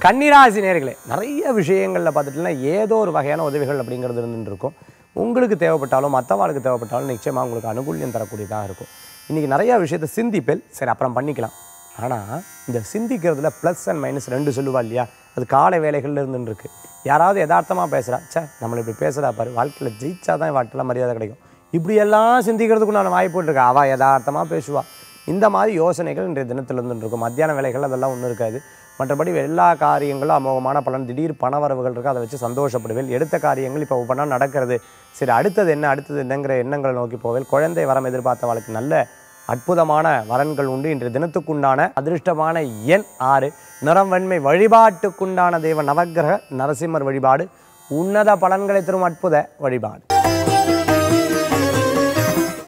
கன்னிராசி நேர்களே நிறைய விஷயங்களில் பார்த்துட்டுனா ஏதோ ஒரு வகையான உதவிகள் அப்படிங்கிறது இருந்துட்டு இருக்கும் உங்களுக்கு தேவைப்பட்டாலும் மற்றவாளுக்கு தேவைப்பட்டாலும் நிச்சயமாக உங்களுக்கு அனுகூல்யம் தரக்கூடியதாக இருக்கும் இன்றைக்கி நிறையா விஷயத்தை சிந்திப்பேல் சரி அப்புறம் பண்ணிக்கலாம் ஆனால் இந்த சிந்திக்கிறதுல ப்ளஸ் அண்ட் மைனஸ் ரெண்டு சொல்லுவா இல்லையா அது காலை வேலைகள்ல இருந்துன்னு இருக்கு யாராவது யதார்த்தமாக பேசுகிறா ச்சே நம்மளை இப்படி பேசுகிறா பாரு வாழ்க்கையில் ஜெயிச்சா தான் வாழ்க்கையில் மரியாதை கிடைக்கும் இப்படியெல்லாம் சிந்திக்கிறதுக்கு நான் வாய்ப்பு இருக்கா அவள் யதார்த்தமாக பேசுவா இந்த மாதிரி யோசனைகள் இன்றைய தினத்தில் இருந்துட்டு இருக்கும் மத்தியான வேலைகள் அதெல்லாம் ஒன்றும் இருக்காது மற்றபடி எல்லா காரியங்களும் அமோகமான பலன் திடீர் பணவரவுகள் இருக்குது அதை வச்சு சந்தோஷப்படுவேன் எடுத்த காரியங்கள் இப்போ ஒவ்வொன்றா நடக்கிறது சரி அடுத்தது என்ன அடுத்தது என்னங்கிற எண்ணங்களை நோக்கி போவேன் குழந்தை வரம் எதிர்பார்த்த வாழ்க்கை நல்ல அற்புதமான வரன்கள் உண்டு இன்றைய தினத்துக்குண்டான அதிர்ஷ்டமான எண் ஆறு நிறம் வெண்மை வழிபாட்டுக்குண்டான தெய்வ நவக்கிரக நரசிம்மர் வழிபாடு உன்னத பலன்களை தரும் அற்புத வழிபாடு